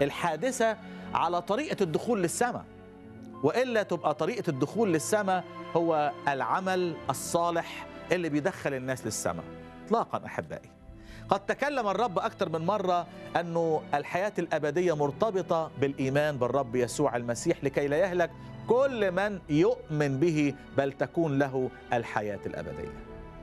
الحادثة على طريقة الدخول للسماء وإلا تبقى طريقة الدخول للسماء هو العمل الصالح اللي بيدخل الناس للسماء اطلاقا أحبائي قد تكلم الرب أكثر من مرة أنه الحياة الأبدية مرتبطة بالإيمان بالرب يسوع المسيح لكي لا يهلك كل من يؤمن به بل تكون له الحياة الأبدية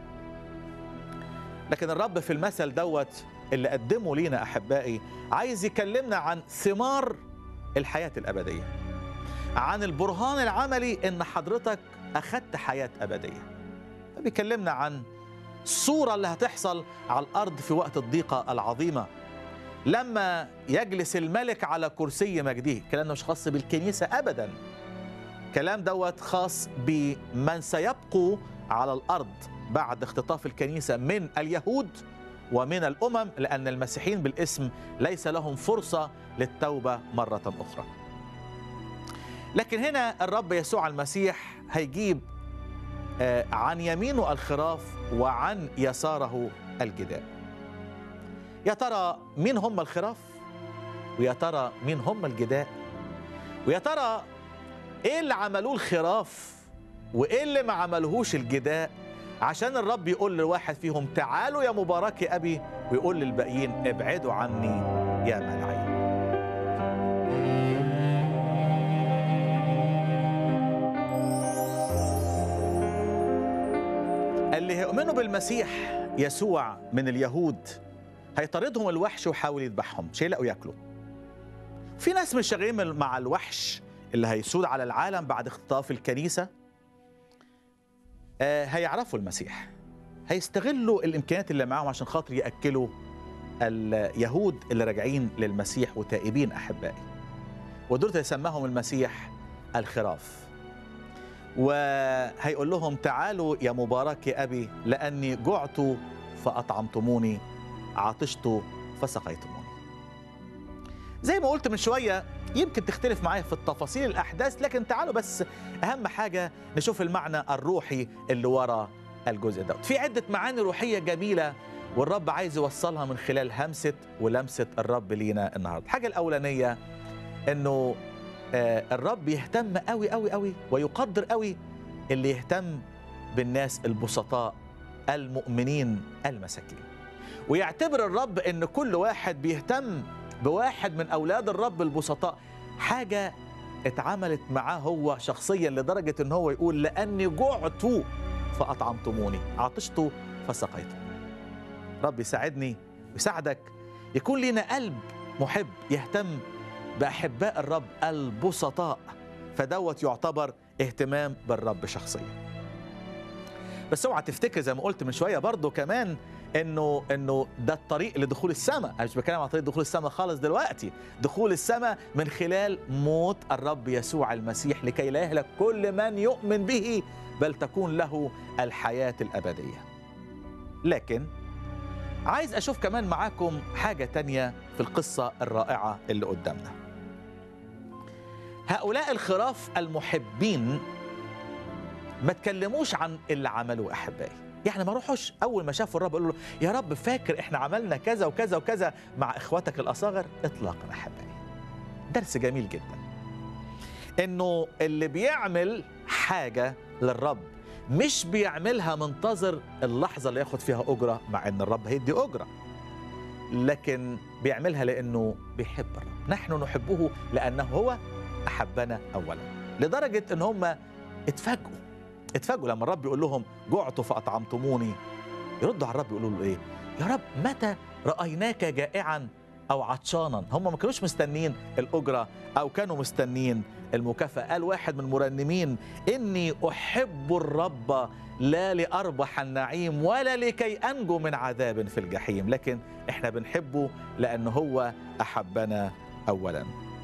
لكن الرب في المثل دوت اللي قدمه لينا أحبائي عايز يكلمنا عن ثمار الحياة الأبدية عن البرهان العملي إن حضرتك أخدت حياة أبدية فبيكلمنا عن الصورة اللي هتحصل على الأرض في وقت الضيقة العظيمة لما يجلس الملك على كرسي مجده الكلام ده مش خاص بالكنيسة أبدا كلام دوت خاص بمن سيبقوا على الأرض بعد اختطاف الكنيسة من اليهود ومن الأمم لأن المسيحيين بالاسم ليس لهم فرصة للتوبة مرة أخرى لكن هنا الرب يسوع المسيح هيجيب عن يمينه الخراف وعن يساره الجداء يا ترى مين هم الخراف ويا ترى مين هم الجداء ويا ترى ايه اللي عملوه الخراف وايه اللي ما عملهوش الجداء عشان الرب يقول لواحد فيهم تعالوا يا مبارك ابي ويقول للباقيين ابعدوا عني يا ملعين اللي هيؤمنوا بالمسيح يسوع من اليهود هيطاردهم الوحش ويحاول يذبحهم مش هيلاقوا ياكلوا في ناس مش شغالين مع الوحش اللي هيسود على العالم بعد اختطاف الكنيسة آه هيعرفوا المسيح هيستغلوا الإمكانيات اللي معاهم عشان خاطر يأكلوا اليهود اللي راجعين للمسيح وتائبين أحبائي ودول يسماهم المسيح الخراف وهيقول لهم تعالوا يا مبارك يا أبي لأني جعت فأطعمتموني عطشت فسقيتموني زي ما قلت من شوية يمكن تختلف معايا في التفاصيل الأحداث لكن تعالوا بس أهم حاجة نشوف المعنى الروحي اللي ورا الجزء ده في عدة معاني روحية جميلة والرب عايز يوصلها من خلال همسة ولمسة الرب لينا النهاردة الحاجة الأولانية أنه آه الرب يهتم قوي قوي قوي ويقدر قوي اللي يهتم بالناس البسطاء المؤمنين المساكين ويعتبر الرب ان كل واحد بيهتم بواحد من اولاد الرب البسطاء حاجه اتعملت معاه هو شخصيا لدرجه ان هو يقول لاني جعت فاطعمتموني عطشت فسقيتموني رب يساعدني ويساعدك يكون لنا قلب محب يهتم باحباء الرب البسطاء فدوت يعتبر اهتمام بالرب شخصيا بس اوعى تفتكر زي ما قلت من شويه برضه كمان انه انه ده الطريق لدخول السماء انا مش بتكلم عن طريق دخول السماء خالص دلوقتي دخول السماء من خلال موت الرب يسوع المسيح لكي لا يهلك كل من يؤمن به بل تكون له الحياه الابديه لكن عايز اشوف كمان معاكم حاجه تانية في القصه الرائعه اللي قدامنا هؤلاء الخراف المحبين ما تكلموش عن اللي عملوه احبائي يعني ما روحوش اول ما شافوا الرب قالوا له يا رب فاكر احنا عملنا كذا وكذا وكذا مع اخواتك الاصاغر اطلاقا احبائي درس جميل جدا انه اللي بيعمل حاجه للرب مش بيعملها منتظر اللحظه اللي ياخد فيها اجره مع ان الرب هيدي اجره لكن بيعملها لانه بيحب الرب نحن نحبه لانه هو احبنا اولا لدرجه ان هم اتفاجئوا اتفاجئوا لما الرب يقول لهم جعت فاطعمتموني يردوا على الرب يقولوا له ايه يا رب متى رايناك جائعا او عطشانا هم ما كانوش مستنين الاجره او كانوا مستنين المكافاه قال واحد من المرنمين اني احب الرب لا لاربح النعيم ولا لكي انجو من عذاب في الجحيم لكن احنا بنحبه لان هو احبنا اولا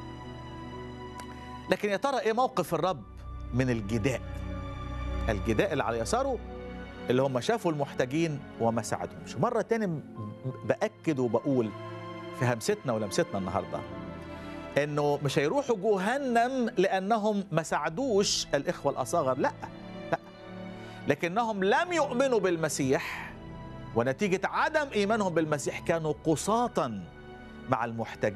لكن يا ترى ايه موقف الرب من الجداء الجداء اللي على يساره اللي هم شافوا المحتاجين وما ساعدهمش مرة تاني بأكد وبقول في همستنا ولمستنا النهاردة انه مش هيروحوا جهنم لانهم ما ساعدوش الاخوه الاصاغر لا لا لكنهم لم يؤمنوا بالمسيح ونتيجه عدم ايمانهم بالمسيح كانوا قساطا مع المحتاجين